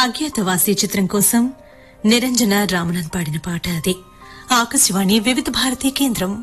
అజ్ఞాతవాసి చిత్రం కోసం నిరంజన రామణన్ పాడిన పాట అది ఆకాశవాణి వివిధ భారతి కేంద్రం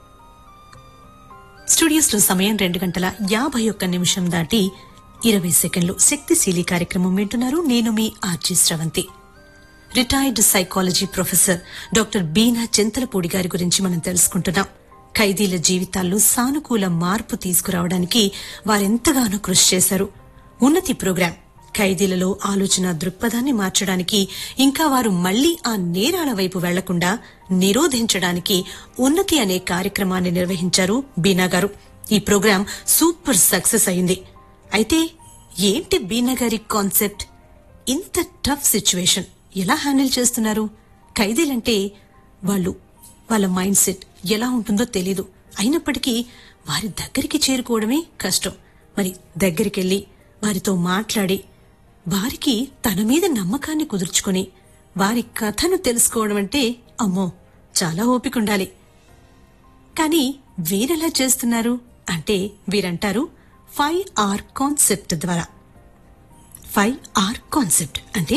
స్టూడియోస్ లో సమయం రెండు గంటల యాభై ఒక్క నిమిషం దాటి ఇరవై సెకండ్లు శక్తిశీలి కార్యక్రమం వింటున్నారు నేను మీ RJ Sravanthi retired psychology professor doctor Beena Chintalapudi గారి గురించి మనం తెలుసుకుంటున్నాం ఖైదీల జీవితాల్లో సానుకూల మార్పు తీసుకురావడానికి వారెంతగానో కృషి చేశారు ఉన్నతి ప్రోగ్రాం ఖైదీలలో ఆలోచన దృక్పథాన్ని మార్చడానికి ఇంకా వారు మళ్లీ ఆ నేరాల వైపు వెళ్లకుండా నిరోధించడానికి ఉన్నతి అనే కార్యక్రమాన్ని నిర్వహించారు బీనా గారు ఈ ప్రోగ్రాం సూపర్ సక్సెస్ అయింది అయితే ఏంటి బీనా గారి కాన్సెప్ట్ ఇంత టఫ్ సిచ్యువేషన్ ఎలా హ్యాండిల్ చేస్తున్నారు ఖైదీలంటే వాళ్ళు వాళ్ళ మైండ్ సెట్ ఎలా ఉంటుందో తెలీదు అయినప్పటికీ వారి దగ్గరికి చేరుకోవడమే కష్టం మరి దగ్గరికెళ్లి వారితో మాట్లాడి వారికి తన మీద నమ్మకాన్ని కుదుర్చుకొని వారి కథను తెలుసుకోవడం అంటే అమ్మో చాలా ఓపికండాలి కానీ వీరెలా చేస్తున్నారు అంటే వీరంటారు ఫైవ్ ఆర్ కాన్సెప్ట్ ద్వారా ఫైవ్ ఆర్ కాన్సెప్ట్ అంటే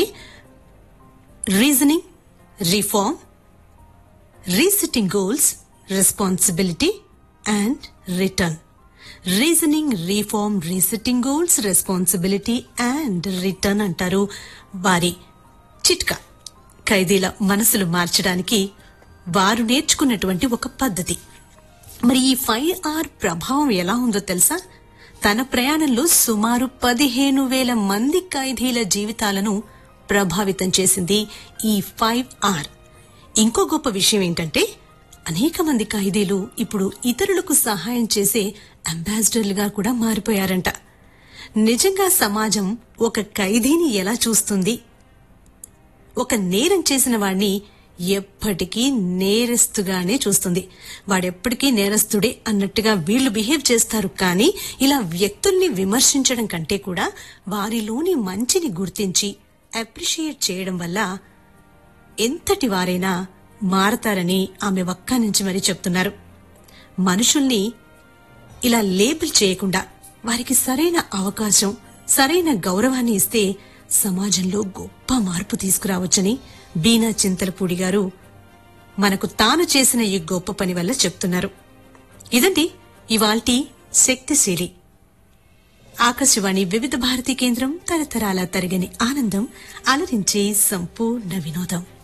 reasoning reform resetting goals responsibility and return reasoning reform resetting goals responsibility and return అంటారు వారి చిట్కా ఖైదీల మనసులు మార్చడానికి వారు నేర్చుకున్నటువంటి ఒక పద్ధతి మరి ఈ ఫైవ్ ఆర్ ప్రభావం ఎలా ఉందో తెలుసా తన ప్రయాణంలో సుమారు పదిహేను వేల మంది ఖైదీల జీవితాలను ప్రభావితం చేసింది ఈ ఫైవ్ ఆర్ ఇంకో గొప్ప విషయం ఏంటంటే అనేక మంది ఖైదీలు ఇప్పుడు ఇతరులకు సహాయం చేసే అంబాసిడర్లుగా కూడా మారిపోయారంట నిజంగా సమాజం ఒక ఖైదీని ఎలా చూస్తుంది ఒక నేరం చేసిన వాడిని ఎప్పటికీ నేరస్తుగానే చూస్తుంది వాడెప్పటికీ నేరస్తుడే అన్నట్టుగా వీళ్లు బిహేవ్ చేస్తారు కానీ ఇలా వ్యక్తుల్ని విమర్శించడం కంటే కూడా వారిలోని మంచిని గుర్తించి అప్రిషియేట్ చేయడం వల్ల ఎంతటి వారైనా మారతారని ఆమె వక్క నుంచి మరీ చెప్తున్నారు మనుషుల్ని ఇలా లేబుల్ చేయకుండా వారికి సరైన అవకాశం సరైన గౌరవాన్ని ఇస్తే సమాజంలో గొప్ప మార్పు తీసుకురావచ్చని బీనా చింతలపూడి గారు మనకు తాను చేసిన ఈ గొప్ప పని వల్ల చెప్తున్నారు ఇదండి ఇవాల్టి శక్తిశీలి ఆకాశవాణి వివిధ భారతి కేంద్రం తరతరాల తరగని ఆనందం అలరించే సంపూర్ణ వినోదం